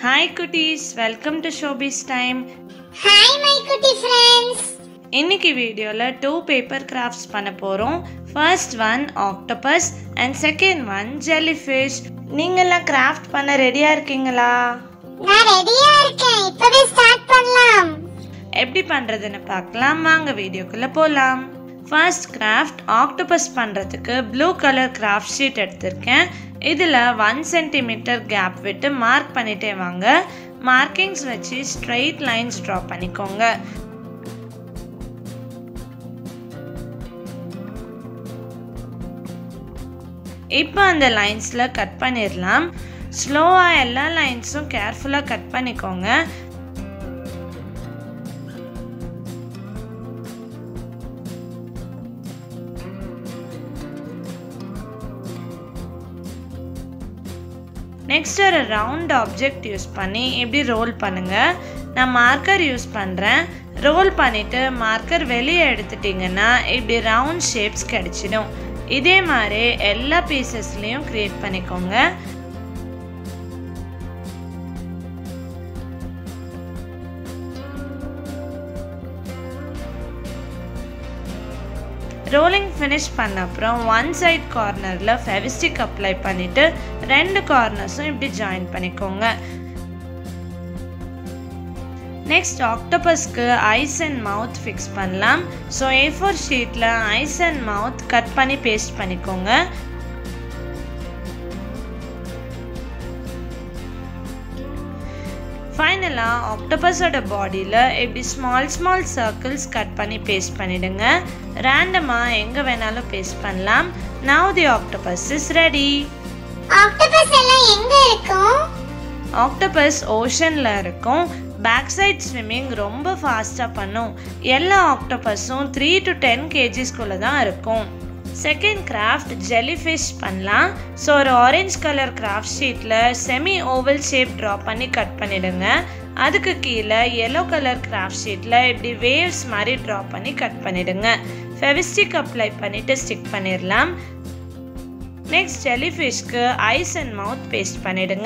hi குட்டீஸ் welcome to Shobi's time hi my குட்டி friends இன்னைக்கு வீடியோவில் டூ பேப்பர் கிராஃப்ட்ஸ் பண்ண போகிறோம் first one octopus and second one jellyfish நீங்கள்லாம் கிராஃப்ட் பண்ண ரெடியாக இருக்கீங்களா நான் ரெடியா இருக்கேன் இப்பவே ஸ்டார்ட் பண்ணலாம் எப்படி பண்ணுறதுன்னு பார்க்கலாம் வாங்க வீடியோக்குள்ளே போகலாம் ஃபர்ஸ்ட் கிராஃப்ட் ஆக்டோபஸ் பண்ணுறதுக்கு ப்ளூ கலர் கிராஃப்ட் ஷீட் எடுத்திருக்கேன் இதில் ஒன் சென்டிமீட்டர் கேப் விட்டு மார்க் பண்ணிட்டே வாங்க மார்க்கிங்ஸ் வச்சு ஸ்ட்ரைட் லைன்ஸ் ட்ரா பண்ணிக்கோங்க இப்போ அந்த லைன்ஸில் கட் பண்ணிடலாம் ஸ்லோவாக எல்லா லைன்ஸும் கேர்ஃபுல்லாக கட் பண்ணிக்கோங்க நெக்ஸ்ட் ஒரு ரவுண்ட் ஆப்ஜெக்ட் யூஸ் பண்ணி இப்படி ரோல் பண்ணுங்க நான் மார்க்கர் யூஸ் பண்ணுறேன் ரோல் பண்ணிவிட்டு மார்க்கர் வெளியே எடுத்துட்டிங்கன்னா இப்படி ரவுண்ட் ஷேப்ஸ் கிடைச்சிடும் இதே மாதிரி எல்லா பீசஸ்லேயும் க்ரியேட் பண்ணிக்கோங்க ரோலிங் ஃபினிஷ் பண்ண அப்புறம் ஒன் சைட் கார்னரில் ஃபெவிஸ்டிக் அப்ளை பண்ணிவிட்டு ரெண்டு கார்னர்ஸும் இப்படி ஜாயின் பண்ணிக்கோங்க நெக்ஸ்ட் ஆக்டோபஸ்க்கு ஐஸ் அண்ட் மவுத் ஃபிக்ஸ் பண்ணலாம் ஸோ ஏ ஃபோர் ஷீட்டில் ஐஸ் அண்ட் மவுத் கட் பண்ணி பேஸ்ட் பண்ணிக்கோங்க ஃபைனலாக ஆக்டோபஸோட பாடியில் இப்படி ஸ்மால் ஸ்மால் சர்க்கிள்ஸ் கட் பண்ணி பேஸ்ட் பண்ணிடுங்க ரேண்டமாக எங்கே வேணாலும் பேஸ்ட் பண்ணலாம் now the octopus is ready octopus எல்லாம் எங்க இருக்கும் ஆக்டோபஸ் ஓஷனில் இருக்கும் பேக் சைட் ஸ்விம்மிங் ரொம்ப ஃபாஸ்ட்டாக பண்ணும் எல்லா ஆக்டோபஸும் த்ரீ டு டென் கேஜிஸ்குள்ளே தான் இருக்கும் செகண்ட் கிராஃப்ட் ஜெல்லி ஃபிஷ் பண்ணலாம் ஸோ ஒரு ஆரஞ்ச் கலர் கிராஃப்ட் ஷீட்டில் செமி ஓவல் ஷேப் ட்ரா பண்ணி கட் பண்ணிடுங்க அதுக்கு கீழே எல்லோ கலர் கிராஃப்ட் ஷீட்டில் இப்படி வேவ்ஸ் மாதிரி ட்ரா பண்ணி கட் பண்ணிடுங்க ஃபெவிஸ்டிக் அப்ளை பண்ணிவிட்டு ஸ்டிக் பண்ணிடலாம் நெக்ஸ்ட் ஜெல்லி ஃபிஷ்க்கு ஐஸ் அண்ட் மவுத் பேஸ்ட் பண்ணிடுங்க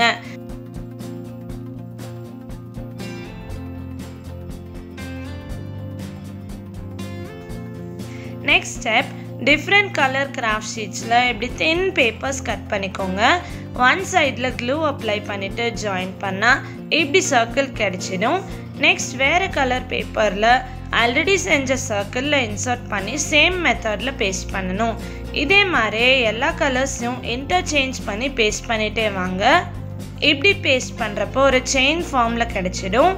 next step different colour craft ஷீட்ஸில் இப்படி தின் பேப்பர்ஸ் கட் பண்ணிக்கோங்க ஒன் சைடில் க்ளூ அப்ளை பண்ணிவிட்டு ஜாயின் பண்ணால் இப்படி சர்க்கிள் கிடைச்சிடும் நெக்ஸ்ட் வேறு கலர் பேப்பரில் ஆல்ரெடி செஞ்ச சர்க்கிளில் இன்சர்ட் பண்ணி சேம் மெத்தடில் பேஸ்ட் பண்ணணும் இதே மாதிரி எல்லா கலர்ஸையும் இன்டர்சேஞ்ச் பண்ணி பேஸ்ட் பண்ணிகிட்டே வாங்க இப்படி பேஸ்ட் பண்ணுறப்போ ஒரு செயின் ஃபார்மில் கிடைச்சிடும்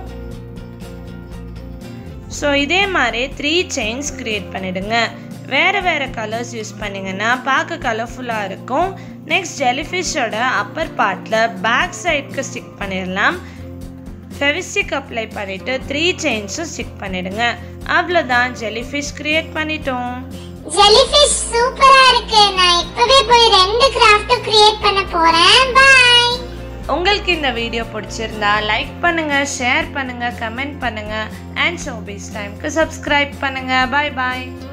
ஸோ இதே மாதிரி த்ரீ செயின்ஸ் க்ரியேட் பண்ணிடுங்க வேறு வேறு கலர்ஸ் யூஸ் பண்ணிங்கன்னா பார்க்க கலர்ஃபுல்லாக இருக்கும் நெக்ஸ்ட் ஜெலிஃபிஷோட அப்பர் பார்ட்டில் பேக் சைடுக்கு ஸ்டிக் பண்ணிடலாம் ஃபெவிஸ்டிக் அப்ளை பண்ணிவிட்டு த்ரீ செயின்ஸும் ஸ்டிக் பண்ணிடுங்க அவ்வளோதான் ஜெலிஃபிஷ் க்ரியேட் பண்ணிட்டோம் ஜெல்லிஃபிஷ் சூப்பரா இருக்கு நான் இப்பவே போய் ரெண்டு கிராஃப்ட் கிரியேட் பண்ண போறேன் பை உங்களுக்கு இந்த வீடியோ பிடிச்சிருந்தா லைக் பண்ணுங்க ஷேர் பண்ணுங்க கமெண்ட் பண்ணுங்க அண்ட் ஷோபீஸ் டைம்க்கு சப்ஸ்கிரைப் பண்ணுங்க பாய் பாய்